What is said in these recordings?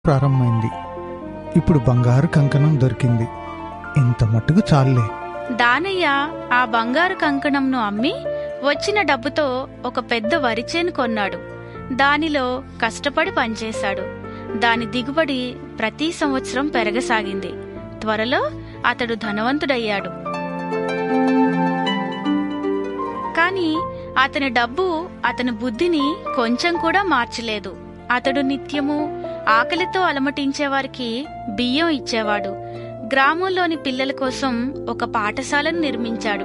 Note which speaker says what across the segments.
Speaker 1: ప్రారంభమైంది ఇప్పుడు బంగారు కంకణం దొరికింది ఇంత మట్టుకు చాలులే
Speaker 2: దానయ్య ఆ బంగారు కంకణంను అమ్మి వచ్చిన డబ్బుతో ఒక పెద్ద వరిచేను కొన్నాడు దానిలో కష్టపడి పనిచేశాడు దాని దిగుబడి ప్రతి సంవత్సరం పెరగసాగింది త్వరలో అతడు ధనవంతుడయ్యాడు కాని అతని డబ్బు అతని బుద్ధిని కొంచెం కూడా మార్చలేదు అతడు నిత్యము ఆకలితో అలమటించేవారికి బియ్యం ఇచ్చేవాడు గ్రామంలోని పిల్లల కోసం ఒక పాఠశాలను నిర్మించాడు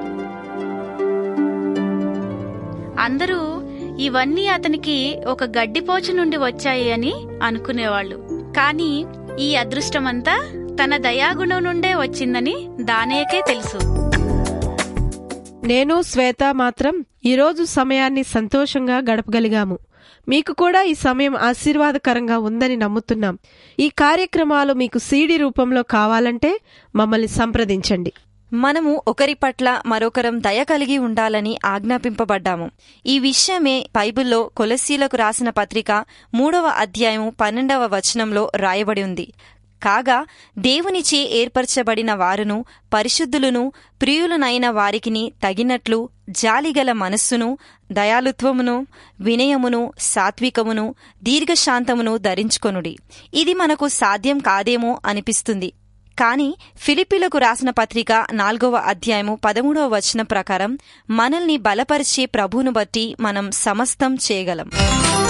Speaker 2: అందరూ ఇవన్నీ అతనికి ఒక గడ్డిపోచు నుండి వచ్చాయి అని అనుకునేవాళ్ళు కాని ఈ అదృష్టమంతా తన దయాగుణం నుండే వచ్చిందని దానయ్యకే తెలుసు
Speaker 3: నేను శ్వేత మాత్రం ఈరోజు సమయాన్ని సంతోషంగా గడపగలిగాము మీకు కూడా ఈ సమయం ఆశీర్వాదకరంగా ఉందని నమ్ముతున్నాం ఈ కార్యక్రమాలు మీకు సీడీ రూపంలో కావాలంటే మమ్మల్ని సంప్రదించండి
Speaker 4: మనము ఒకరి పట్ల మరొకరం దయ కలిగి ఉండాలని ఆజ్ఞాపింపబడ్డాము ఈ విషయమే బైబిల్లో కొలసీలకు రాసిన పత్రిక మూడవ అధ్యాయం పన్నెండవ వచనంలో రాయబడి ఉంది కాగా దేవునిచే ఏర్పరచబడిన వారును పరిశుద్ధులను ప్రియులనైన వారికిని తగినట్లు జాలిగల మనస్సును దయాలుత్వమును వినయమును సాత్వికమును దీర్ఘశాంతమును ధరించుకొనుడి ఇది మనకు సాధ్యం కాదేమో అనిపిస్తుంది కాని ఫిలిపిలకు రాసిన పత్రిక నాల్గవ అధ్యాయము పదమూడవ వచనం ప్రకారం మనల్ని బలపరిచే ప్రభువును బట్టి మనం సమస్తం చేయగలం